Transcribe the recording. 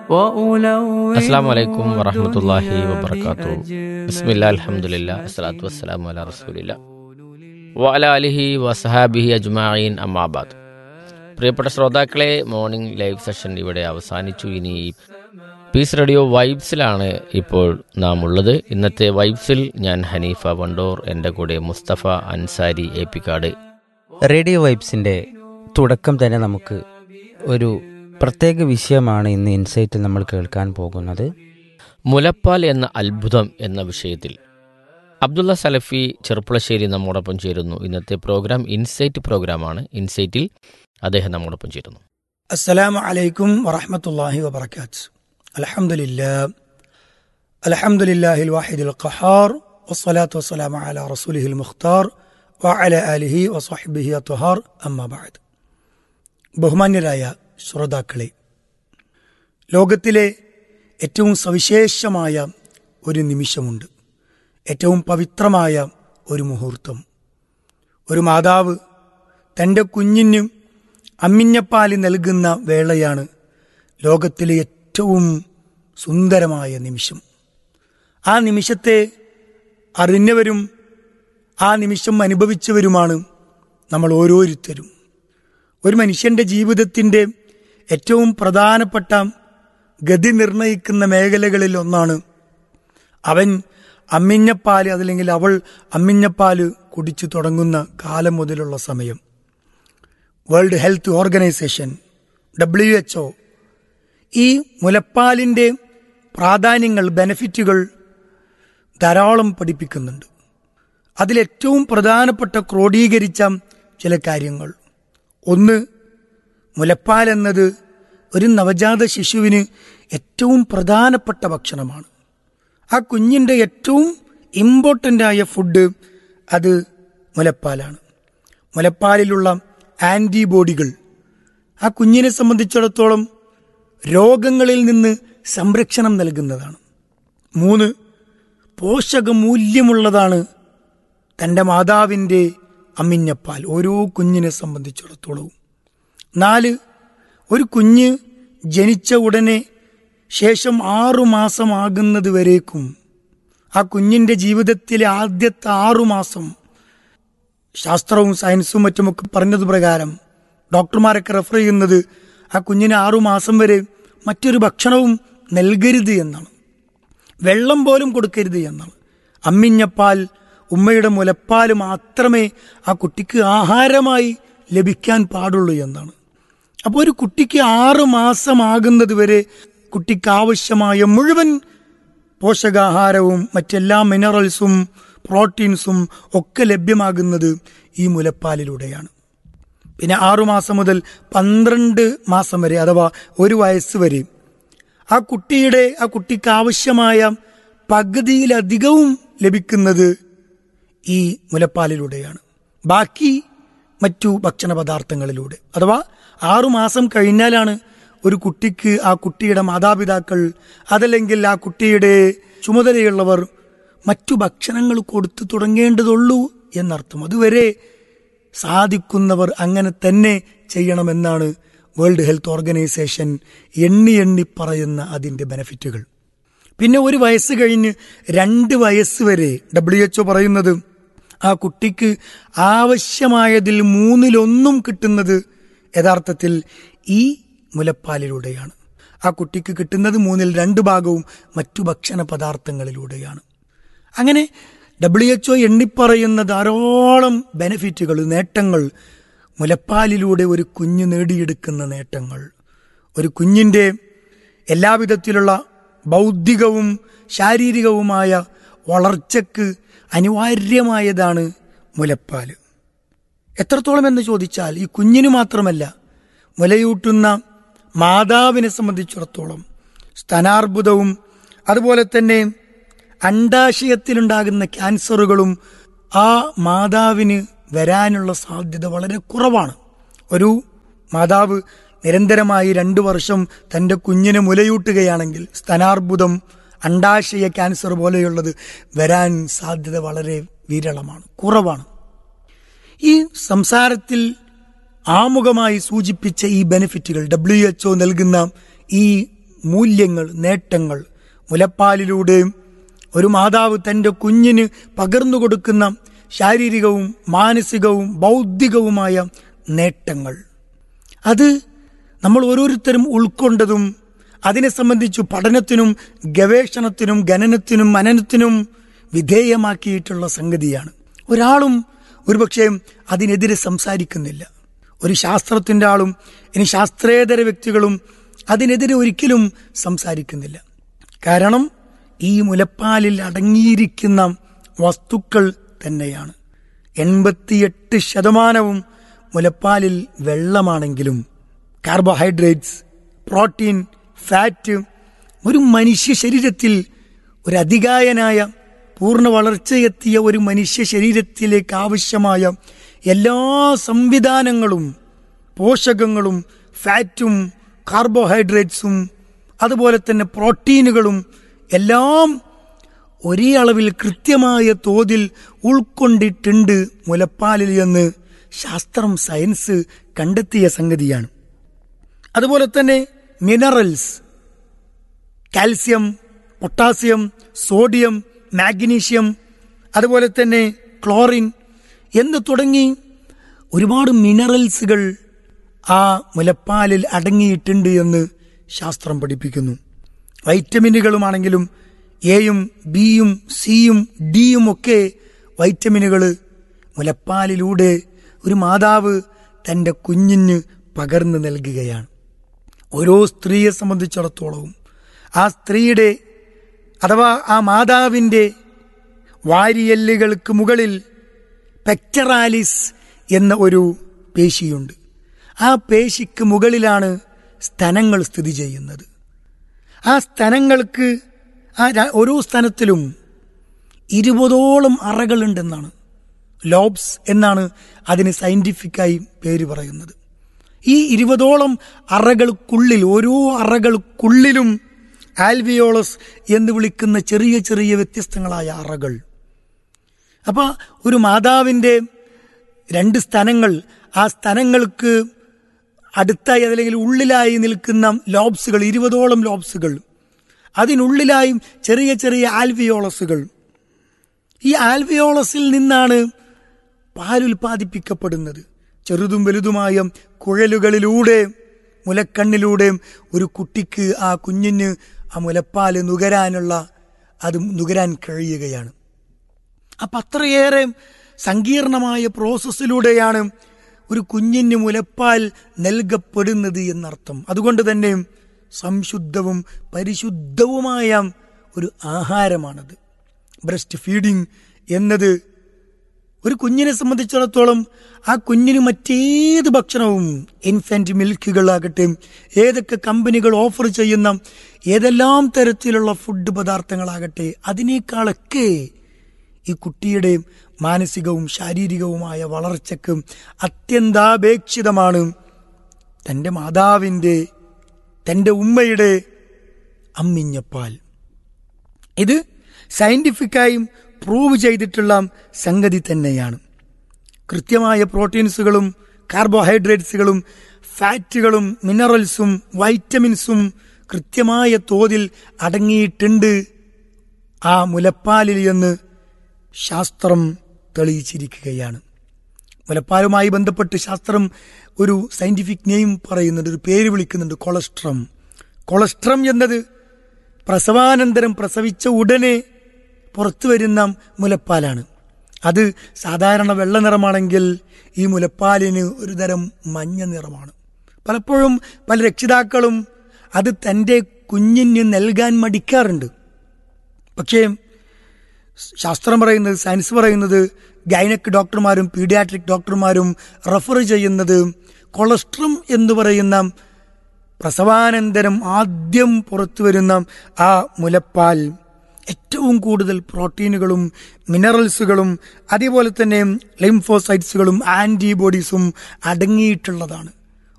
അസ്സാം വലൈക്കും വറഹമത്തല്ലാഹി വബർക്കാത്തു ബിസ്മില്ലാ അൽഹംദുലില്ലാ അസ്സലാത്തു വസ്സലാമു അലാ റസൂലില്ല വഅല അലിഹി വസഹാബിഹി അജ്മായിൻ അമ്മാബാദ് പ്രിയപ്പെട്ട ശ്രോതാക്കളെ മോർണിംഗ് ലൈവ് സെഷൻ ഇവിടെ അവസാനിച്ചു ഇനി പീസ് റേഡിയോ വൈബ്സിലാണ് ഇപ്പോൾ നാം ഉള്ളത് ഇന്നത്തെ വൈബ്സിൽ ഞാൻ ഹനീഫ വണ്ടോർ എൻ്റെ കൂടെ മുസ്തഫ അൻസാരി ഏപ്പിക്കാട് റേഡിയോ വൈബ്സിൻ്റെ തുടക്കം തന്നെ നമുക്ക് ഒരു പ്രത്യേക വിഷയമാണ് ഇന്ന് ഇൻസൈറ്റിൽ നമ്മൾ കേൾക്കാൻ പോകുന്നത് മുലപ്പാൽ എന്ന അത്ഭുതം എന്ന വിഷയത്തിൽ അബ്ദുള്ള സലഫി ചെറുപ്പുളശ്ശേരി നമ്മോടൊപ്പം ചേരുന്നു ഇന്നത്തെ പ്രോഗ്രാം ഇൻസൈറ്റ് പ്രോഗ്രാമാണ് ഇൻസൈറ്റിൽ അദ്ദേഹം നമ്മോടൊപ്പം ചേരുന്നു السلام عليكم ورحمة الله وبركاته الحمد لله الحمد لله الواحد القهار والصلاة والسلام على رسوله المختار وعلى آله وصحبه الطهار أما بعد ബഹുമാന്യരായ ശ്രോതാക്കളെ ലോകത്തിലെ ഏറ്റവും സവിശേഷമായ ഒരു നിമിഷമുണ്ട് ഏറ്റവും പവിത്രമായ ഒരു മുഹൂർത്തം ഒരു മാതാവ് തൻ്റെ കുഞ്ഞിന് അമ്മിഞ്ഞപ്പാല് നൽകുന്ന വേളയാണ് ലോകത്തിലെ ഏറ്റവും സുന്ദരമായ നിമിഷം ആ നിമിഷത്തെ അറിഞ്ഞവരും ആ നിമിഷം അനുഭവിച്ചവരുമാണ് നമ്മൾ ഓരോരുത്തരും ഒരു മനുഷ്യന്റെ ജീവിതത്തിൻ്റെ ഏറ്റവും പ്രധാനപ്പെട്ട ഗതി നിർണയിക്കുന്ന മേഖലകളിൽ ഒന്നാണ് അവൻ അമ്മിഞ്ഞപ്പാല് അതല്ലെങ്കിൽ അവൾ അമ്മിഞ്ഞപ്പാല് കുടിച്ചു തുടങ്ങുന്ന കാലം മുതലുള്ള സമയം world health organization W H ഈ മുലപ്പാലിൻ്റെ പ്രാധാന്യങ്ങൾ ബെനഫിറ്റുകൾ ധാരാളം പഠിപ്പിക്കുന്നുണ്ട് അതിലേറ്റവും പ്രധാനപ്പെട്ട ക്രോഡീകരിച്ച ചില കാര്യങ്ങൾ ഒന്ന് മുലപ്പാൽ എന്നത് ഒരു നവജാത ശിശുവിന് ഏറ്റവും പ്രധാനപ്പെട്ട ഭക്ഷണമാണ് ആ കുഞ്ഞിൻ്റെ ഏറ്റവും ഇമ്പോർട്ടൻ്റ് ആയ ഫുഡ് അത് മുലപ്പാലാണ് മുലപ്പാലിലുള്ള ആൻറ്റിബോഡികൾ ആ കുഞ്ഞിനെ സംബന്ധിച്ചിടത്തോളം രോഗങ്ങളിൽ നിന്ന് സംരക്ഷണം നൽകുന്നതാണ് മൂന്ന് പോഷകമൂല്യമുള്ളതാണ് തൻ്റെ മാതാവിൻ്റെ അമ്മിഞ്ഞപ്പാൽ ഓരോ കുഞ്ഞിനെ സംബന്ധിച്ചിടത്തോളവും നാല് ഒരു കുഞ്ഞ് ജനിച്ച ഉടനെ ശേഷം ആറു മാസമാകുന്നത് വരേക്കും ആ കുഞ്ഞിൻ്റെ ജീവിതത്തിലെ ആദ്യത്തെ ആറു മാസം ശാസ്ത്രവും സയൻസും മറ്റുമൊക്കെ പറഞ്ഞത് പ്രകാരം ഡോക്ടർമാരൊക്കെ റെഫർ ചെയ്യുന്നത് ആ കുഞ്ഞിന് ആറു മാസം വരെ മറ്റൊരു ഭക്ഷണവും നൽകരുത് എന്നാണ് വെള്ളം പോലും കൊടുക്കരുത് എന്നാണ് അമ്മിഞ്ഞപ്പാൽ ഉമ്മയുടെ മുലപ്പാൽ മാത്രമേ ആ കുട്ടിക്ക് ആഹാരമായി ലഭിക്കാൻ പാടുള്ളൂ എന്നാണ് അപ്പോൾ ഒരു കുട്ടിക്ക് ആറ് മാസമാകുന്നത് വരെ കുട്ടിക്ക് ആവശ്യമായ മുഴുവൻ പോഷകാഹാരവും മറ്റെല്ലാ മിനറൽസും പ്രോട്ടീൻസും ഒക്കെ ലഭ്യമാകുന്നത് ഈ മുലപ്പാലിലൂടെയാണ് പിന്നെ ആറുമാസം മുതൽ പന്ത്രണ്ട് മാസം വരെ അഥവാ ഒരു വയസ്സ് വരെ ആ കുട്ടിയുടെ ആ കുട്ടിക്ക് ആവശ്യമായ പകുതിയിലധികവും ലഭിക്കുന്നത് ഈ മുലപ്പാലിലൂടെയാണ് ബാക്കി മറ്റു ഭക്ഷണ പദാർത്ഥങ്ങളിലൂടെ അഥവാ ആറുമാസം കഴിഞ്ഞാലാണ് ഒരു കുട്ടിക്ക് ആ കുട്ടിയുടെ മാതാപിതാക്കൾ അതല്ലെങ്കിൽ ആ കുട്ടിയുടെ ചുമതലയുള്ളവർ മറ്റു ഭക്ഷണങ്ങൾ കൊടുത്തു തുടങ്ങേണ്ടതുള്ളൂ എന്നർത്ഥം അതുവരെ സാധിക്കുന്നവർ അങ്ങനെ തന്നെ ചെയ്യണമെന്നാണ് വേൾഡ് ഹെൽത്ത് ഓർഗനൈസേഷൻ എണ്ണി എണ്ണി പറയുന്ന അതിൻ്റെ ബെനഫിറ്റുകൾ പിന്നെ ഒരു വയസ്സ് കഴിഞ്ഞ് രണ്ട് വയസ്സ് വരെ ഡബ്ല്യു എച്ച്ഒ പറയുന്നത് ആ കുട്ടിക്ക് ആവശ്യമായതിൽ മൂന്നിലൊന്നും കിട്ടുന്നത് യഥാർത്ഥത്തിൽ ഈ മുലപ്പാലിലൂടെയാണ് ആ കുട്ടിക്ക് കിട്ടുന്നത് മൂന്നിൽ രണ്ട് ഭാഗവും മറ്റു ഭക്ഷണ പദാർത്ഥങ്ങളിലൂടെയാണ് അങ്ങനെ ഡബ്ല്യു എച്ച്ഒ എണ്ണിപ്പറയുന്ന ധാരാളം ബെനിഫിറ്റുകൾ നേട്ടങ്ങൾ മുലപ്പാലിലൂടെ ഒരു കുഞ്ഞ് നേടിയെടുക്കുന്ന നേട്ടങ്ങൾ ഒരു കുഞ്ഞിൻ്റെ എല്ലാവിധത്തിലുള്ള ബൗദ്ധികവും ശാരീരികവുമായ വളർച്ചയ്ക്ക് അനിവാര്യമായതാണ് മുലപ്പാൽ എത്രത്തോളം എന്ന് ചോദിച്ചാൽ ഈ കുഞ്ഞിന് മാത്രമല്ല മുലയൂട്ടുന്ന മാതാവിനെ സംബന്ധിച്ചിടത്തോളം സ്ഥാനാർബുദവും അതുപോലെ തന്നെ അണ്ടാശയത്തിലുണ്ടാകുന്ന ക്യാൻസറുകളും ആ മാതാവിന് വരാനുള്ള സാധ്യത വളരെ കുറവാണ് ഒരു മാതാവ് നിരന്തരമായി രണ്ടു വർഷം തൻ്റെ കുഞ്ഞിനെ മുലയൂട്ടുകയാണെങ്കിൽ സ്ഥാനാർബുദം അണ്ടാശയ ക്യാൻസർ പോലെയുള്ളത് വരാൻ സാധ്യത വളരെ വിരളമാണ് കുറവാണ് ഈ സംസാരത്തിൽ ആമുഖമായി സൂചിപ്പിച്ച ഈ ബെനിഫിറ്റുകൾ ഡബ്ല്യു എച്ച്ഒ നൽകുന്ന ഈ മൂല്യങ്ങൾ നേട്ടങ്ങൾ മുലപ്പാലിലൂടെ ഒരു മാതാവ് തൻ്റെ കുഞ്ഞിന് പകർന്നു കൊടുക്കുന്ന ശാരീരികവും മാനസികവും ബൗദ്ധികവുമായ നേട്ടങ്ങൾ അത് നമ്മൾ ഓരോരുത്തരും ഉൾക്കൊണ്ടതും അതിനെ സംബന്ധിച്ചു പഠനത്തിനും ഗവേഷണത്തിനും ഗണനത്തിനും മനനത്തിനും വിധേയമാക്കിയിട്ടുള്ള സംഗതിയാണ് ഒരാളും ഒരുപക്ഷെ അതിനെതിരെ സംസാരിക്കുന്നില്ല ഒരു ശാസ്ത്രത്തിൻ്റെ ആളും ഇനി ശാസ്ത്രേതര വ്യക്തികളും അതിനെതിരെ ഒരിക്കലും സംസാരിക്കുന്നില്ല കാരണം ഈ മുലപ്പാലിൽ അടങ്ങിയിരിക്കുന്ന വസ്തുക്കൾ തന്നെയാണ് എൺപത്തിയെട്ട് ശതമാനവും മുലപ്പാലിൽ വെള്ളമാണെങ്കിലും കാർബോഹൈഡ്രേറ്റ്സ് പ്രോട്ടീൻ ഫാറ്റ് ഒരു മനുഷ്യ ശരീരത്തിൽ ഒരു അധികായനായ പൂർണ്ണ വളർച്ചയെത്തിയ ഒരു മനുഷ്യ ശരീരത്തിലേക്ക് ആവശ്യമായ എല്ലാ സംവിധാനങ്ങളും പോഷകങ്ങളും ഫാറ്റും കാർബോഹൈഡ്രേറ്റ്സും അതുപോലെ തന്നെ പ്രോട്ടീനുകളും എല്ലാം ഒരേ അളവിൽ കൃത്യമായ തോതിൽ ഉൾക്കൊണ്ടിട്ടുണ്ട് മുലപ്പാലിൽ എന്ന് ശാസ്ത്രം സയൻസ് കണ്ടെത്തിയ സംഗതിയാണ് അതുപോലെ തന്നെ minerals calcium potassium sodium magnesium അതുപോലെ തന്നെ ക്ലോറിൻ എന്ന് തുടങ്ങി ഒരുപാട് മിനറൽസുകൾ ആ മുലപ്പാലിൽ അടങ്ങിയിട്ടുണ്ട് എന്ന് ശാസ്ത്രം പഠിപ്പിക്കുന്നു വൈറ്റമിനുകളുമാണെങ്കിലും എയും ബിയും സിയും ഡിയും ഒക്കെ വൈറ്റമിനുകൾ മുലപ്പാലിലൂടെ ഒരു മാതാവ് തൻ്റെ കുഞ്ഞിന് പകർന്നു നൽകുകയാണ് ഓരോ സ്ത്രീയെ സംബന്ധിച്ചിടത്തോളവും ആ സ്ത്രീയുടെ അഥവാ ആ മാതാവിൻ്റെ വാരിയെല്ലുകൾക്ക് മുകളിൽ പെക്ടറാലിസ് എന്ന ഒരു പേശിയുണ്ട് ആ പേശിക്ക് മുകളിലാണ് സ്തനങ്ങൾ സ്ഥിതി ചെയ്യുന്നത് ആ സ്തനങ്ങൾക്ക് ആ ര- ഓരോ സ്ഥലത്തിലും ഇരുപതോളം അറകളുണ്ടെന്നാണ് ലോബ്സ് എന്നാണ് അതിന് സയന്റിഫിക്കായി പേര് പറയുന്നത് ഈ ഇരുപതോളം അറകൾക്കുള്ളിൽ ഓരോ അറകൾക്കുള്ളിലും ആൽവിയോളസ് എന്ന് വിളിക്കുന്ന ചെറിയ ചെറിയ വ്യത്യസ്തങ്ങളായ അറകൾ അപ്പൊ ഒരു മാതാവിൻ്റെ രണ്ട് സ്ഥലങ്ങൾ ആ സ്ഥലങ്ങൾക്ക് അടുത്തായി അല്ലെങ്കിൽ ഉള്ളിലായി നിൽക്കുന്ന ലോബ്സുകൾ ഇരുപതോളം ലോബ്സുകൾ അതിനുള്ളിലായും ചെറിയ ചെറിയ ആൽവിയോളസുകൾ ഈ ആൽവിയോളസിൽ നിന്നാണ് പാൽ ഉൽപ്പാദിപ്പിക്കപ്പെടുന്നത് ചെറുതും വലുതുമായ കുഴലുകളിലൂടെ മുലക്കണ്ണിലൂടെ ഒരു കുട്ടിക്ക് ആ കുഞ്ഞിന് ആ മുലപ്പാല് നുകരാനുള്ള അത് നുകരാൻ കഴിയുകയാണ് അപ്പം അത്രയേറെ സങ്കീർണമായ പ്രോസസ്സിലൂടെയാണ് ഒരു കുഞ്ഞിന് മുലപ്പാൽ നൽകപ്പെടുന്നത് എന്നർത്ഥം അതുകൊണ്ട് തന്നെ സംശുദ്ധവും പരിശുദ്ധവുമായ ഒരു ആഹാരമാണത് ബ്രസ്റ്റ് ഫീഡിംഗ് എന്നത് ഒരു കുഞ്ഞിനെ സംബന്ധിച്ചിടത്തോളം ആ കുഞ്ഞിന് മറ്റേത് ഭക്ഷണവും ഇൻഫൻറ്റ് മിൽക്കുകളാകട്ടെ ഏതൊക്കെ കമ്പനികൾ ഓഫർ ചെയ്യുന്ന ഏതെല്ലാം തരത്തിലുള്ള ഫുഡ് പദാർത്ഥങ്ങളാകട്ടെ അതിനേക്കാളൊക്കെ ഈ കുട്ടിയുടെ മാനസികവും ശാരീരികവുമായ വളർച്ചയ്ക്ക് അത്യന്താപേക്ഷിതമാണ് തൻ്റെ മാതാവിൻ്റെ തൻ്റെ ഉമ്മയുടെ അമ്മിഞ്ഞപ്പാൽ ഇത് സയന്റിഫിക്കായും പ്രൂവ് ചെയ്തിട്ടുള്ള സംഗതി തന്നെയാണ് കൃത്യമായ പ്രോട്ടീൻസുകളും കാർബോഹൈഡ്രേറ്റ്സുകളും ഫാറ്റുകളും മിനറൽസും വൈറ്റമിൻസും കൃത്യമായ തോതിൽ അടങ്ങിയിട്ടുണ്ട് ആ മുലപ്പാലിൽ എന്ന് ശാസ്ത്രം തെളിയിച്ചിരിക്കുകയാണ് മുലപ്പാലുമായി ബന്ധപ്പെട്ട് ശാസ്ത്രം ഒരു സയന്റിഫിക് നെയിം പറയുന്നുണ്ട് ഒരു പേര് വിളിക്കുന്നുണ്ട് കൊളസ്ട്രം കൊളസ്ട്രം എന്നത് പ്രസവാനന്തരം പ്രസവിച്ച ഉടനെ പുറത്തു വരുന്ന മുലപ്പാലാണ് അത് സാധാരണ വെള്ള നിറമാണെങ്കിൽ ഈ മുലപ്പാലിന് ഒരു തരം മഞ്ഞ നിറമാണ് പലപ്പോഴും പല രക്ഷിതാക്കളും അത് തൻ്റെ കുഞ്ഞിന് നൽകാൻ മടിക്കാറുണ്ട് പക്ഷേ ശാസ്ത്രം പറയുന്നത് സയൻസ് പറയുന്നത് ഗൈനക് ഡോക്ടർമാരും പീഡിയാട്രിക് ഡോക്ടർമാരും റെഫർ ചെയ്യുന്നത് കൊളസ്ട്രം എന്ന് പറയുന്ന പ്രസവാനന്തരം ആദ്യം പുറത്തു വരുന്ന ആ മുലപ്പാൽ ഏറ്റവും കൂടുതൽ പ്രോട്ടീനുകളും മിനറൽസുകളും അതേപോലെ തന്നെ ലിംഫോസൈറ്റ്സുകളും ആൻറ്റിബോഡീസും അടങ്ങിയിട്ടുള്ളതാണ്